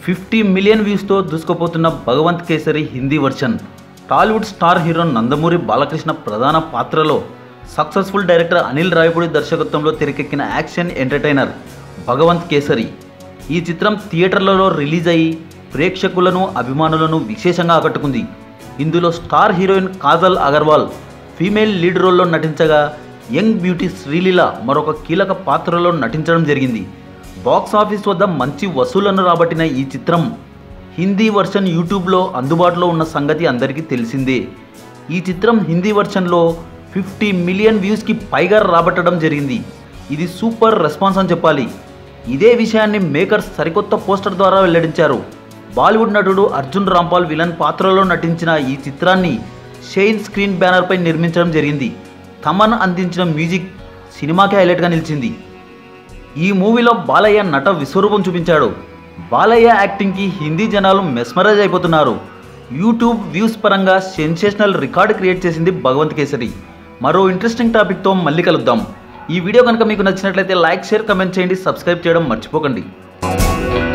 fifty million వ్యూస్తో దూసుకుపోతున్న Bhagavanth Kesari Hindi version Tollywood star hero Nandamuri Balakrishna ప్రధాన పాత్రలో సక్సెస్ఫుల్ డైరెక్టర్ అనిల్ రాయపూడి దర్శకత్వంలో తెరకెక్కిన యాక్షన్ ఎంటర్టైనర్ భగవంత్ కేసరి ఈ చిత్రం థియేటర్లలో రిలీజ్ అయ్యి ప్రేక్షకులను అభిమానులను విశేషంగా ఆకట్టుకుంది ఇందులో star heroine Kajal Aggarwal female lead రోల్లో నటించగా యంగ్ బ్యూటీ శ్రీలీల మరొక కీలక పాత్రలో నటించడం జరిగింది బాక్స్ ఆఫీస్ వద్ద మంచి వసూళ్లను రాబట్టిన ఈ చిత్రం హిందీ వర్షన్ యూట్యూబ్లో అందుబాటులో ఉన్న సంగతి అందరికీ తెలిసిందే ఈ చిత్రం హిందీ వర్షన్లో ఫిఫ్టీ మిలియన్ వ్యూస్కి పైగా రాబట్టడం జరిగింది ఇది సూపర్ రెస్పాన్స్ అని చెప్పాలి ఇదే విషయాన్ని మేకర్స్ సరికొత్త పోస్టర్ ద్వారా వెల్లడించారు బాలీవుడ్ నటుడు అర్జున్ రాంపాల్ విలన్ పాత్రలో నటించిన ఈ చిత్రాన్ని షెయిన్ స్క్రీన్ బ్యానర్పై నిర్మించడం జరిగింది తమన్ అందించిన మ్యూజిక్ సినిమాకే హైలైట్గా నిలిచింది ఈ మూవీలో బాలయ్య నట విశ్వరూపం చూపించాడు బాలయ్య యాక్టింగ్కి హిందీ జనాలు మెస్మరైజ్ అయిపోతున్నారు యూట్యూబ్ వ్యూస్ పరంగా సెన్సేషనల్ రికార్డ్ క్రియేట్ చేసింది భగవంత్ కేసరి మరో ఇంట్రెస్టింగ్ టాపిక్తో మళ్ళీ కలుద్దాం ఈ వీడియో కనుక మీకు నచ్చినట్లయితే లైక్ షేర్ కమెంట్ చేయండి సబ్స్క్రైబ్ చేయడం మర్చిపోకండి